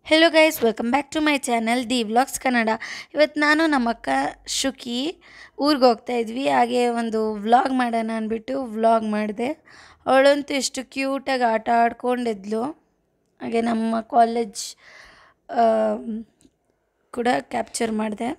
Hello guys welcome back to my channel the vlogs Kannada ಇವತ್ತು ನಾನು ನಮ್ಮ ಅಕ್ಕ ಶುಕಿ ಊರಿಗೆ ಹೋಗ್ತಾ ಇದ್ವಿ ಹಾಗೆ ಒಂದು ವ್ಲಾಗ್ ಮಾಡೋಣ ಅಂದ್ಬಿಟ್ಟು ವ್ಲಾಗ್ ಮಾಡಿದೆ ಅವಳಂತೂ ಎಷ್ಟು ಕ್ಯೂಟಾಗಿ ಆಟ ಆಡ್ಕೊಂಡಿದ್ಲು ಹಾಗೆ ನಮ್ಮ ಕಾಲೇಜ್ ಕೂಡ ಕ್ಯಾಪ್ಚರ್ ಮಾಡಿದೆ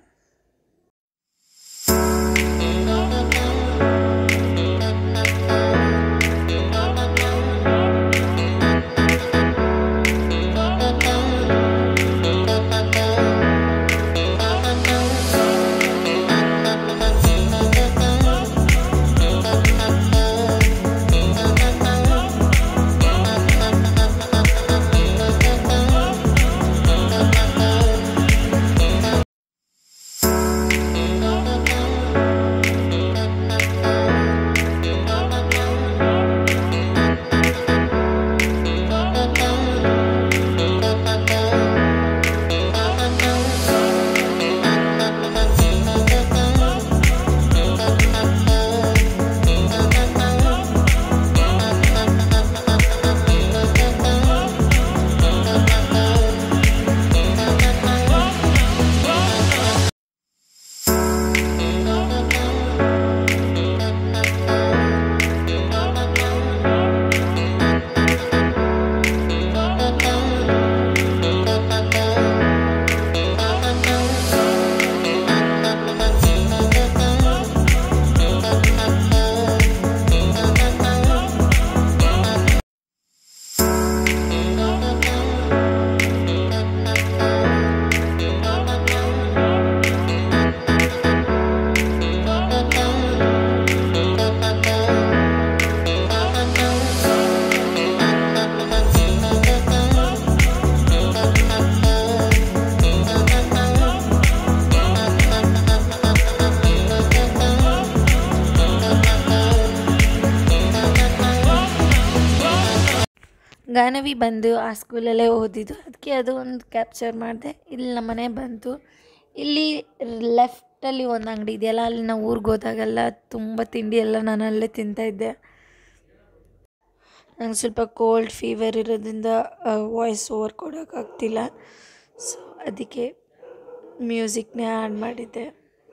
ಗಾನವಿ ಬಂದು ಆ ಸ್ಕೂಲಲ್ಲೇ ಓದಿದ್ದು ಅದಕ್ಕೆ ಅದು ಒಂದು ಕ್ಯಾಪ್ಚರ್ ಮಾಡಿದೆ ಇಲ್ಲಿ ನಮ್ಮ ಮನೆ ಬಂತು ಇಲ್ಲಿ ಲೆಫ್ಟಲ್ಲಿ ಒಂದು ಅಂಗಡಿ ಇದೆಯಲ್ಲ ಅಲ್ಲಿ ನಾವು ಊರಿಗೆ ಹೋದಾಗೆಲ್ಲ ತುಂಬ ತಿಂಡಿ ಎಲ್ಲ ನಾನು ಅಲ್ಲೇ ತಿಂತಾಯಿದ್ದೆ ನಂಗೆ ಸ್ವಲ್ಪ ಕೋಲ್ಡ್ ಫೀವರ್ ಇರೋದ್ರಿಂದ ವಾಯ್ಸ್ ಓವರ್ ಕೊಡೋಕ್ಕಾಗ್ತಿಲ್ಲ ಸೊ ಅದಕ್ಕೆ ಮ್ಯೂಸಿಕ್ನೇ ಆ್ಯಡ್ ಮಾಡಿದ್ದೆ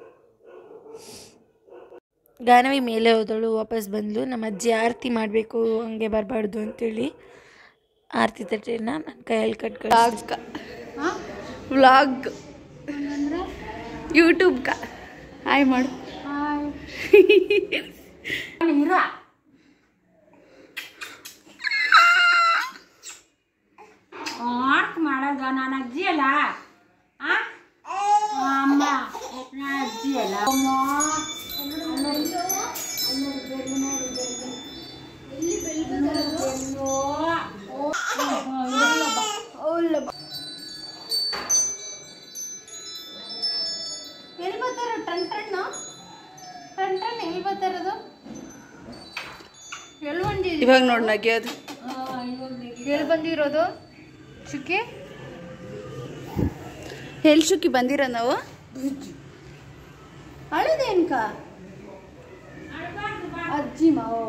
ಗಾನವಿ ಮೇಲೆ ಹೋದಳು ವಾಪಸ್ ಬಂದಳು ನಮ್ಮ ಅಜ್ಜಿ ಆರತಿ ಮಾಡಬೇಕು ಹಂಗೆ ಬರಬಾರ್ದು ಅಂತೇಳಿ ಆರತಿ ತಟ್ಟೆನ ನನ್ನ ಕೈಯಲ್ಲಿ ಕಟ್ಕೊಂಡು ವ್ಲಾಗ್ ಯೂಟ್ಯೂಬ್ಗ ಹಾಯ್ ಮಾಡು ಆರ್ಕ್ ಮಾಡೋದು ನಾನು ಅಜ್ಜಿ ಅಲ್ಲ ಆ? ಅಮ್ಮ ನಾ ಅಜ್ಜಿ ಅಲ್ಲ ಅಮ್ಮ ಎಲ್ಲಿ ಬರ್ತಾರ ಟನ್ ಟನ್ನು ಟನ್ ಟನ್ ಎಲ್ಲಿ ಬರ್ತಾರದು ಎಲ್ಲಿ ಬಂದಿ ಇವಾಗ ನೋಡಿ ನಗಿಯೋದು ಎಲ್ಲಿ ಬಂದಿರೋದು ಚುಕ್ಕಿ ಎಲ್ಲಿ ಶುಕಿ ಬಂದಿರೋ ನಾವು ಅಳದೇನ್ಕ ಅಜ್ಜಿ ಮಾವು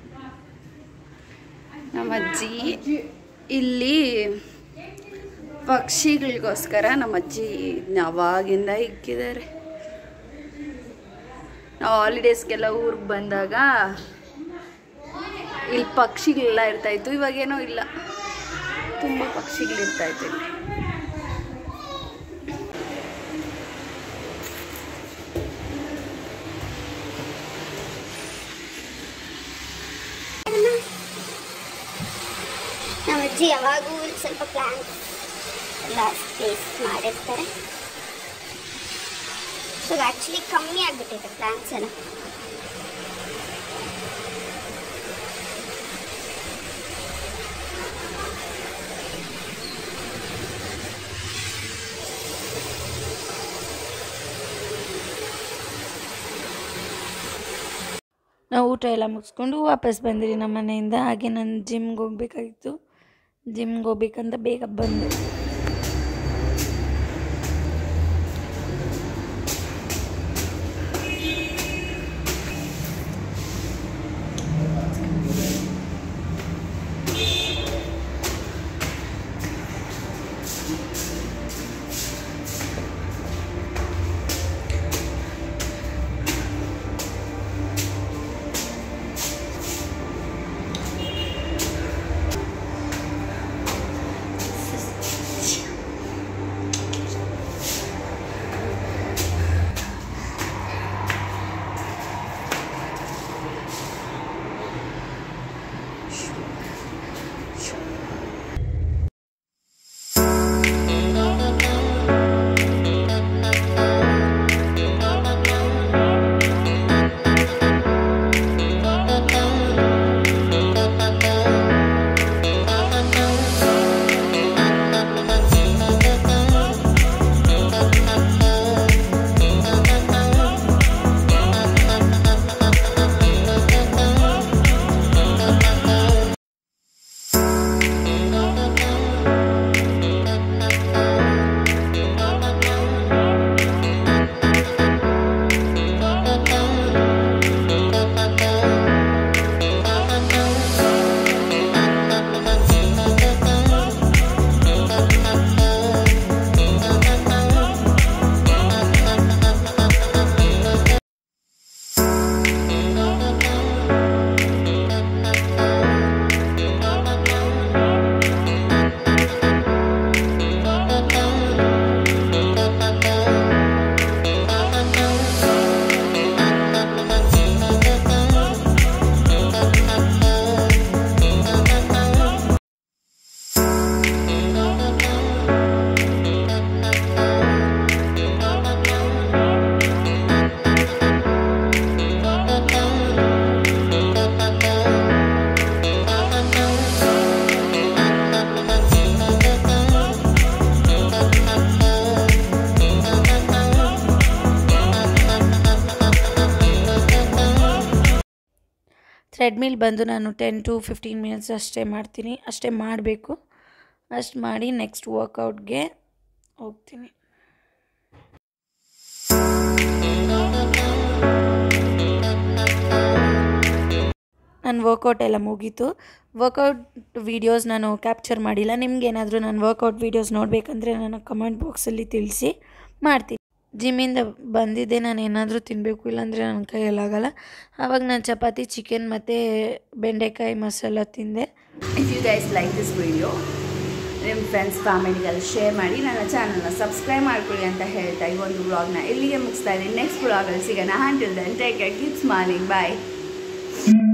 ನಮ್ಮ ಅಜ್ಜಿ ಇಲ್ಲಿ ಪಕ್ಷಿಗಳಿಗೋಸ್ಕರ ನಮ್ಮ ಅಜ್ಜಿ ಅವಾಗಿಂದ ಇಕ್ಕಿದ್ದಾರೆ ನಾವು ಹಾಲಿಡೇಸ್ಗೆಲ್ಲ ಊರಿಗೆ ಬಂದಾಗ ಇಲ್ಲಿ ಪಕ್ಷಿಗಳೆಲ್ಲ ಇರ್ತಾಯಿತ್ತು ಇವಾಗೇನೋ ಇಲ್ಲ ತುಂಬ ಪಕ್ಷಿಗಳಿರ್ತಾಯಿತ್ತು ಇಲ್ಲಿ ನಮ್ಮ ಅಜ್ಜಿ ಯಾವಾಗೂ ಸ್ವಲ್ಪ ಪ್ಲಾನ್ಸ್ ಎಲ್ಲ ಸ್ಪೇಸ್ ಮಾಡಿರ್ತಾರೆ ಸೊ ಆ್ಯಕ್ಚುಲಿ ಕಮ್ಮಿ ಆಗಿಬಿಟ್ಟಿದೆ ಪ್ಲಾನ್ಸ್ ಎಲ್ಲ ನಾವು ಊಟ ಎಲ್ಲ ಮುಗಿಸ್ಕೊಂಡು ವಾಪಸ್ ಬಂದ್ರಿ ನಮ್ಮ ಮನೆಯಿಂದ ಹಾಗೆ ನಾನು ಜಿಮ್ಗೆ ಹೋಗ್ಬೇಕಾಗಿತ್ತು ಜಿಮ್ಗೆ ಹೋಗ್ಬೇಕಂತ ಬೇಗ ಬಂದೆ ಟ್ರೆಡ್ಮಿಲ್ ಬಂದು ನಾನು ಟೆನ್ ಟು ಫಿಫ್ಟೀನ್ ಮಿನಿಟ್ಸ್ ಅಷ್ಟೇ ಮಾಡ್ತೀನಿ ಅಷ್ಟೇ ಮಾಡಬೇಕು ಅಷ್ಟು ಮಾಡಿ ನೆಕ್ಸ್ಟ್ ವರ್ಕೌಟ್ಗೆ ಹೋಗ್ತೀನಿ ನನ್ನ ವರ್ಕೌಟ್ ಎಲ್ಲ ಮುಗೀತು ವರ್ಕೌಟ್ ವೀಡಿಯೋಸ್ ನಾನು ಕ್ಯಾಪ್ಚರ್ ಮಾಡಿಲ್ಲ ನಿಮ್ಗೇನಾದರೂ ನನ್ನ ವರ್ಕೌಟ್ ವೀಡಿಯೋಸ್ ನೋಡಬೇಕಂದ್ರೆ ನನ್ನ ಕಮೆಂಟ್ ಬಾಕ್ಸಲ್ಲಿ ತಿಳಿಸಿ ಮಾಡ್ತೀನಿ ಜಿಮ್ಮಿಂದ ಬಂದಿದ್ದೆ ನಾನು ಏನಾದರೂ ತಿನ್ನಬೇಕು ಇಲ್ಲಾಂದರೆ ನನ್ನ ಕೈಯಲ್ಲಾಗಲ್ಲ ಆವಾಗ ನಾನು ಚಪಾತಿ ಚಿಕನ್ ಮತ್ತು ಬೆಂಡೆಕಾಯಿ ಮಸಾಲ ತಿಂದೆ if you guys like this video ನಿಮ್ಮ ಫ್ರೆಂಡ್ಸ್ ಫ್ಯಾಮಿಲಿಗೆಲ್ಲ ಶೇರ್ ಮಾಡಿ ನನ್ನ ಚಾನಲ್ನ ಸಬ್ಸ್ಕ್ರೈಬ್ ಮಾಡ್ಕೊಳ್ಳಿ ಅಂತ ಹೇಳ್ತಾ ಈ ಒಂದು ವ್ಲಾಗ್ನ ಇಲ್ಲಿಗೆ ಮುಗಿಸ್ತಾ ಇದ್ದೀನಿ ನೆಕ್ಸ್ಟ್ ವ್ಲಾಗಲ್ಲಿ ಸಿಗೋಣ until then take care keep smiling ಬಾಯ್